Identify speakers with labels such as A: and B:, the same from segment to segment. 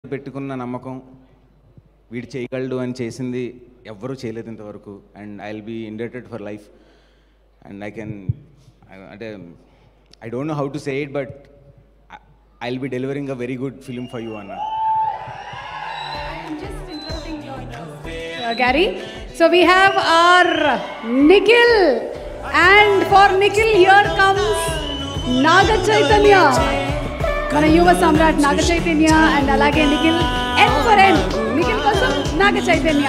A: పెట్టుకున్న నమ్మకం వీడు చేయగలడు అని చేసింది ఎవ్వరూ చేయలేదు ఇంతవరకు and I will be indebted for life and I can అంటే I don't know how to say it but I will be delivering a very good film for you అన్న
B: Uh, Gary. So we have our Nikhil, and for Nikhil here comes Naga Chaitanya. మన యువ సమ్రాట్ నాగ Chaitanya and అలాగే Nikhil N for N Nikhil కోసం నాగ చైతన్య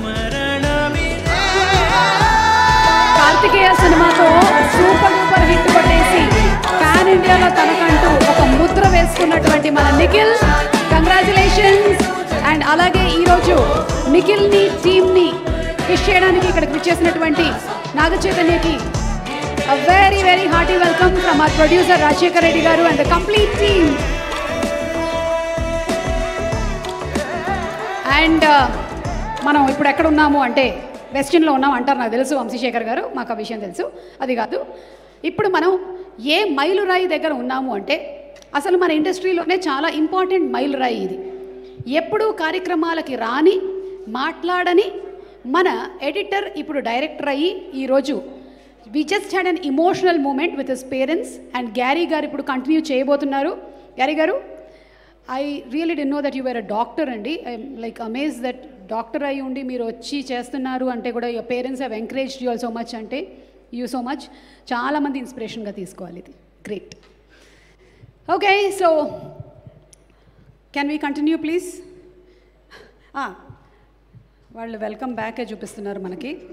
B: కార్తికేయ సినిమాతో super duper hit కొట్టేసి pan ఇండియాలో తనకంటూ ఒక ముద్ర వేసుకున్నటువంటి మన నిఖిల్ కంగ్రాచులేషన్స్ అండ్ అలాగే ఈరోజు నిఖిల్ని టీమ్ని ఫిష్ చేయడానికి ఇక్కడికి విచ్చేసినటువంటి నాగ చైతన్యకి very very hearty welcome from our producer Rajasekhar Reddy garu and the complete team and మనం ఇప్పుడు ఎక్కడ ఉన్నాము అంటే వెస్టిన్లో ఉన్నాం అంటారు నాకు తెలుసు వంశీశేఖర్ గారు మాకు ఆ విషయం తెలుసు అది కాదు ఇప్పుడు మనం ఏ మైలురాయి దగ్గర ఉన్నాము అంటే అసలు మన ఇండస్ట్రీలోనే చాలా ఇంపార్టెంట్ మైలురాయి ఇది ఎప్పుడూ కార్యక్రమాలకి రాని మాట్లాడని మన ఎడిటర్ ఇప్పుడు డైరెక్టర్ అయ్యి ఈరోజు we just had an emotional moment with his parents and Gary garu ఇప్పుడు కంటిన్యూ చేయబోతున్నారు గ్యారీ గారు ఐ రియలీ డి know that you were a doctor అండి I like amaze that doctor అయి ఉండి మీరు వచ్చి చేస్తున్నారు అంటే కూడా your parents have encourage you all so much అంటే యూ సో మచ్ చాలామంది ఇన్స్పిరేషన్గా తీసుకోవాలి ఇది great okay so can we continue please వాళ్ళు వెల్కమ్ బ్యాకే చూపిస్తున్నారు మనకి